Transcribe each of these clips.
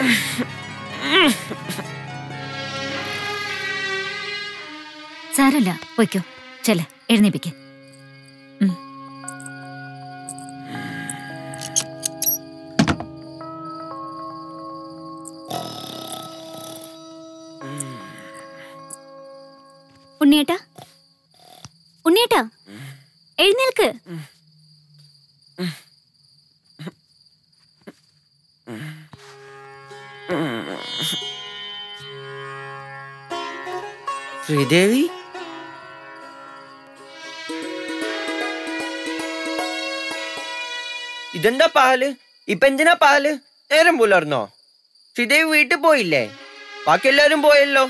സാരല്ല പൊയ്ക്കോ ചെല എഴുന്നേപ്പിക്ക ഉണ്ണിയേട്ടാ ഉണ്ണിയേട്ടാ എഴുന്നേൽക്ക് ശ്രീദേവി ഇതെന്താ പാല് ഇപ്പൊ എന്തിനാ പാല് നേരം പുലർന്നോ ശ്രീദേവി വീട്ടിൽ പോയില്ലേ ബാക്കി എല്ലാരും പോയല്ലോ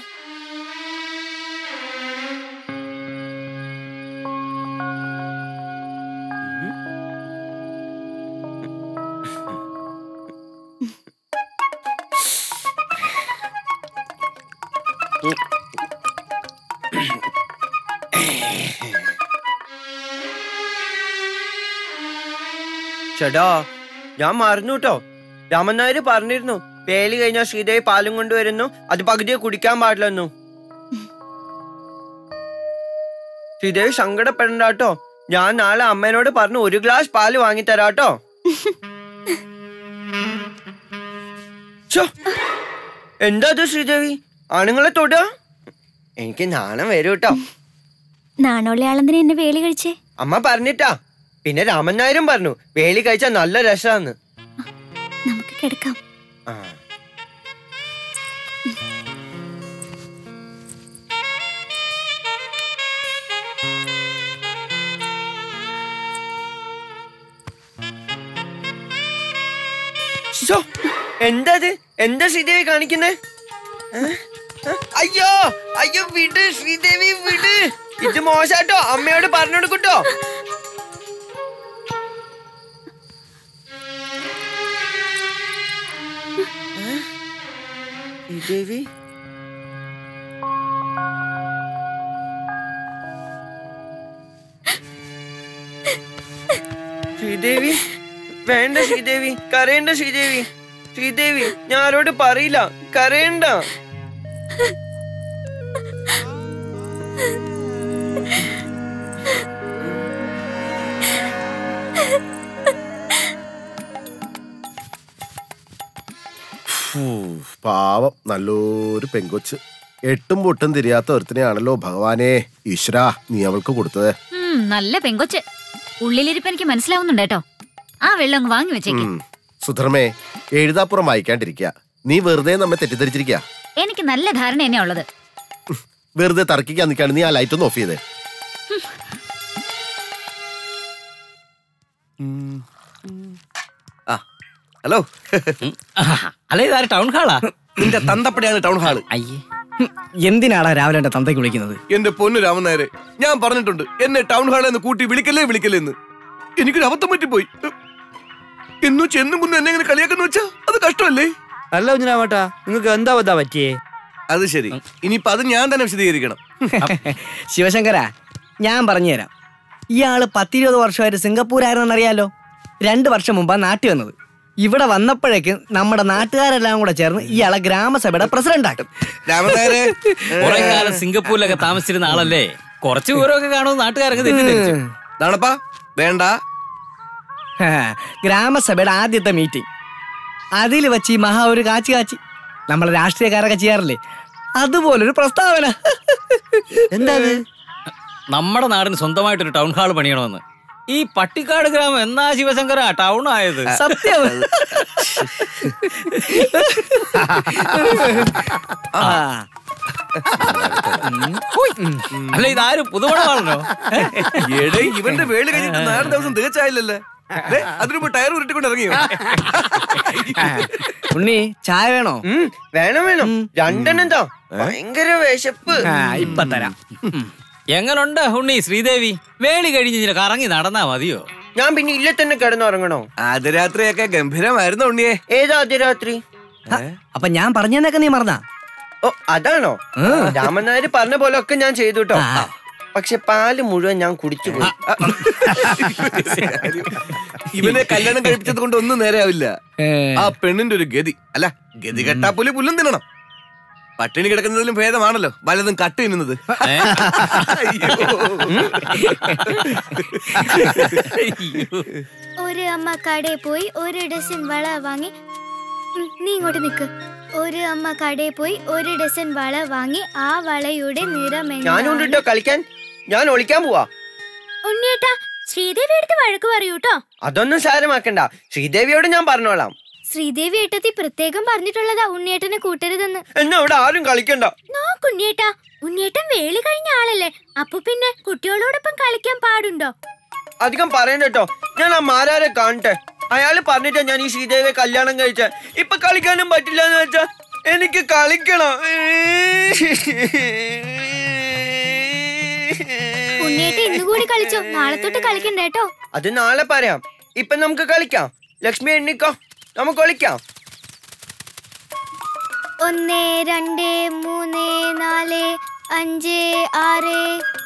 ചേട്ടാ ഞാൻ മറന്നു കേട്ടോ രാമൻ നായർ പറഞ്ഞിരുന്നു വേലി കഴിഞ്ഞാൽ ശ്രീദേവി പാലും കൊണ്ടുവരുന്നു അത് പകുതിയെ കുടിക്കാൻ പാടില്ലെന്നു ശ്രീദേവി സങ്കടപ്പെടണ്ട കേട്ടോ ഞാൻ നാളെ അമ്മേനോട് പറഞ്ഞു ഒരു ഗ്ലാസ് പാല് വാങ്ങിത്തരാട്ടോ ഛോ, എന്താ ഇത് ശ്രീദേവി ആണുങ്ങളെ തൊടുക എനിക്ക് നാണം വരും കേട്ടോ നാണമുള്ള ആളെന്തിനാ എന്നെ വേലി കഴിച്ചേ അമ്മ പറഞ്ഞിട്ടാ പിന്നെ രാമൻ നായരും പറഞ്ഞു വേലി കഴിച്ചാൽ നല്ല രസാന്ന് നമുക്ക് കിടക്കാം ആ ശ്ശോ, എന്താ ഇത് എന്താ ശ്രീദേവി കാണിക്കുന്നേ ഏ? ഏ? അയ്യോ അയ്യോ വിട് ശ്രീദേവി വിട് ഇത് മോശാട്ടോ അമ്മയോട് പറഞ്ഞു കൊടുക്കട്ടോ ശ്രീദേവി ശ്രീദേവി വേണ്ട ശ്രീദേവി കരയണ്ട ശ്രീദേവി ശ്രീദേവി ഞാൻ ആരോട് പറയില്ല കരയണ്ട ഫൂ, പാവം നല്ലൊരു പെങ്കൊച്ച് എട്ടും പൊട്ടും തിരിയാത്ത ഒരുത്തിനെയാണല്ലോ ഭഗവാനെ ഈശ്വര നീ അവൾക്ക് കൊടുത്തത് ഉം, നല്ല പെങ്കൊച്ച് ഉള്ളിലിരിപ്പ് എനിക്ക് മനസ്സിലാവുന്നുണ്ട് കേട്ടോ ആ വെള്ളം അങ്ങ് വാങ്ങി വെച്ചേക്ക് ഉം. സുധർമ്മേ എഴുതാപ്പുറം വായിക്കാണ്ടിരിക്കുക നീ വെറുതെ നമ്മെ തെറ്റിദ്ധരിച്ചിരിക്കുക എനിക്ക് നല്ല ധാരണ തന്നെയാ ഉള്ളത് വെറുതെ തർക്കിക്കാൻ നിൽക്കാണ് നീ ആ ലൈറ്റ് ഒന്ന് ഓഫ് ചെയ്തേ ഹലോ അല്ല ഇതാര് ടൗൺ ഹാളാ നിന്റെ തന്തപ്പടിയാണ് ടൗൺ ഹാള് അയ്യേ ഹും, എന്തിനാടാ രാവിലെ എന്റെ തന്തയ്ക്ക് വിളിക്കുന്നത് എന്റെ പൊന്നു രാമനായരെ ഞാൻ പറഞ്ഞിട്ടുണ്ട് എന്നെ ടൗൺ ഹാളിൽ നിന്ന് കൂട്ടി വിളിക്കല്ലേ വിളിക്കല്ലേ എന്ന് എനിക്കൊരു അബദ്ധം പറ്റിപ്പോയി എന്നു ചെന്നു മുന്നും എന്നെ ഇങ്ങനെ കളിയാക്കുന്ന വെച്ചാ അത് കഷ്ടമല്ലേ അല്ല കുഞ്ഞിരാമേട്ടാ നിങ്ങൾക്ക് എന്താ പറ്റാ പറ്റിയേ അത് ശരി ഇനിയിപ്പൊ അത് ഞാൻ തന്നെ വിശദീകരിക്കണം ശിവശങ്കര ഞാൻ പറഞ്ഞുതരാം ഇയാള് പത്തിരുപത് വർഷമായിട്ട് സിംഗപ്പൂരായിരുന്നെന്നറിയാലോ രണ്ട് വർഷം മുമ്പാ നാട്ടിൽ വന്നത് ഇവിടെ വന്നപ്പോഴേക്കും നമ്മുടെ നാട്ടുകാരെല്ലാം കൂടെ ചേർന്ന് ഇയാളെ ഗ്രാമസഭയുടെ പ്രസിഡന്റ് ആക്കും രാമനായരെ കുറെ കാലം സിംഗപ്പൂരിലൊക്കെ താമസിച്ചിരുന്ന ആളല്ലേ കുറച്ച് വിവരമൊക്കെ കാണുമെന്ന് നാട്ടുകാരൊക്കെ തെറ്റിദ്ധരിച്ചു നാണപ്പാ വേണ്ട ഹാ, ഗ്രാമസഭയുടെ ആദ്യത്തെ മീറ്റിംഗ് അതിൽ വെച്ച് ഈ മഹാ ഒരു കാച്ചി കാച്ചി നമ്മൾ രാഷ്ട്രീയക്കാരൊക്കെ ചെയ്യാറില്ലേ അതുപോലൊരു പ്രസ്താവന എന്താ അത് നമ്മുടെ നാടിന് സ്വന്തമായിട്ടൊരു ടൗൺ ഹാൾ പണിയണമെന്ന് ഈ പട്ടിക്കാട് ഗ്രാമം എന്നാ ശിവശങ്കര ടൗൺ ആയത് സത്യം അല്ല ഇതാരും പുതുമണമാണല്ലോ എടേ ഇവന്റെ വേളി കഴിഞ്ഞിട്ട് നാല് ദിവസം തികച്ചായില്ലല്ലേ ദേ, അതിനു മുമ്പ് ടയർ ഉരുട്ടിക്കൊണ്ട് ഇറങ്ങിയോ ഉണ്ണി ചായ വേണോ ഉം, വേണം വേണം രണ്ടെണ്ണം താ ഭയങ്കര വിശപ്പ് ഇപ്പൊ തരാം എങ്ങനുണ്ട് ഉണ്ണി ശ്രീദേവി വേളി കഴിഞ്ഞ് ഇങ്ങനെ കറങ്ങി നടന്നാ മതിയോ ഞാൻ പിന്നെ ഇല്ല തന്നെ കിടന്നുറങ്ങണോ ആദ്യ രാത്രിയൊക്കെ ഗംഭീരമായിരുന്നു ഉണ്ണിയെ ഏതാ അതിരാത്രി അപ്പൊ ഞാൻ പറഞ്ഞതൊക്കെ നീ മറന്നാ ഓ അതാണോ രാമൻ നായർ പറഞ്ഞ പോലെ ഒക്കെ ഞാൻ ചെയ്തു കേട്ടോ പക്ഷെ പാല് മുഴുവൻ ഞാൻ കുടിച്ചു പോയി ഇവനെ കല്യാണം കഴിപ്പിച്ചത് കൊണ്ട് ഒന്നും നേരെയാവില്ല ആ പെണ്ണിന്റെ ഒരു ഗതി അല്ല ഗതി കെട്ടാ പുലി പുല്ലും തിന്നണം പട്ടിണി കിടക്കുന്നതിലും ഭേദമാണല്ലോ വലതും കട്ട് തിന്നുന്നത് ഒരു അമ്മ കടയിൽ പോയി ഒരു ഡസൻ വള വാങ്ങി ഉം, നീ ഇങ്ങോട്ട് നിക്ക് ഒരു അമ്മ കടയിൽ പോയി ഒരു ഡസൻ വള വാങ്ങി ആ വളയുടെ നിറം ഞാനും ഉണ്ട് കേട്ടോ കളിക്കാൻ ഞാൻ ഒളിക്കാൻ പോവാ ഉണ്ണിയേട്ടാ ശ്രീദേവി എടുത്ത് വഴക്ക് പറയൂട്ടോ അതൊന്നും സാരമാക്കണ്ട ശ്രീദേവിയോട് ഞാൻ പറഞ്ഞോളാം ശ്രീദേവി ഏട്ടത്തി പ്രത്യേകം പറഞ്ഞിട്ടുള്ളതാ ഉണ്ണിയേട്ടനെ കൂട്ടരുതെന്ന് എന്നാ ഇവിടെ ആരും കളിക്കണ്ട നോക്കുണ്ണിയേട്ടാ ഉണ്ണിയേട്ടൻ വേളി കഴിഞ്ഞ ആളല്ലേ അപ്പൊ പിന്നെ കുട്ടികളോടൊപ്പം കളിക്കാൻ പാടുണ്ടോ അധികം പറയണ്ട കേട്ടോ ഞാൻ ആ മാരാരെ കാണട്ടെ അയാള് പറഞ്ഞിട്ടാ ഞാൻ ഈ ശ്രീദേവിയെ കല്യാണം കഴിച്ച ഇപ്പൊ കളിക്കാനും പറ്റില്ല എന്ന് വെച്ചാ എനിക്ക് കളിക്കണം ഉണ്ണിയേട്ട ഇന്നുകൂടി കളിച്ചോ നാളെ തൊട്ട് കളിക്കണ്ട കേട്ടോ അത് നാളെ പറയാം ഇപ്പൊ നമുക്ക് കളിക്കാം ലക്ഷ്മി എണ്ണിക്കോ നമുക്ക് കളിക്കാം ഒന്ന് രണ്ട് മൂന്ന് നാല് അഞ്ച് ആറ്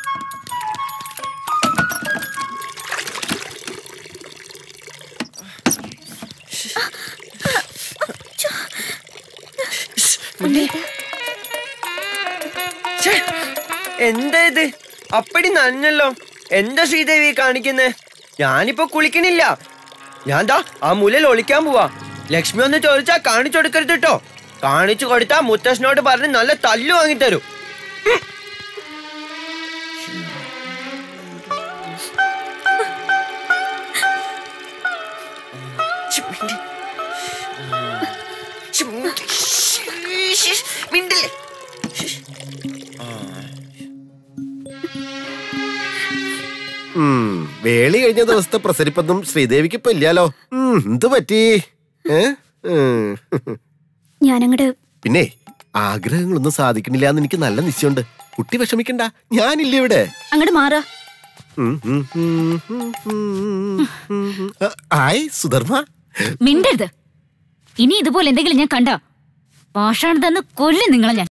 ഛേ, എന്താ ഇത് അപ്പടി നനഞ്ഞല്ലോ എന്താ ശ്രീദേവി കാണിക്കുന്നേ ഞാനിപ്പോ കുളിക്കണില്ല ഞാൻ ദാ ആ മുലയിൽ ഒളിക്കാൻ പോവാ ലക്ഷ്മി ഒന്ന് ചോദിച്ചാ കാണിച്ചു കൊടുക്കരുത് കേട്ടോ കാണിച്ചു കൊടുത്താ മുത്തശ്ശനോട് പറഞ്ഞ് നല്ല തല്ലു വാങ്ങിത്തരും മിണ്ടില്ലേ ഉം, വേളി കഴിഞ്ഞ ദിവസത്തെ പ്രസരിപ്പൊന്നും ശ്രീദേവിക്ക് ഇപ്പൊ ഇല്ലാലോ ഉം, എന്ത് പറ്റി ഏ ഉം. ഞാനങ്ങട് പിന്നെ ആഗ്രഹങ്ങളൊന്നും സാധിക്കണില്ല എന്ന് എനിക്ക് നല്ല നിശ്ചയമുണ്ട് കുട്ടി വിഷമിക്കണ്ട ഞാനില്ല ഇവിടെ അങ്ങട് മാറാ ഉം, ഉം, ഉം, ഉം, ഉം, ഉം. ആ, ആയ് സുധർമ്മ മിണ്ടരുത് ഇനി ഇതുപോലെ എന്തെങ്കിലും ഞാൻ കണ്ട പാഷാണ് തന്ന് കൊല്ലും നിങ്ങളെ ഞാൻ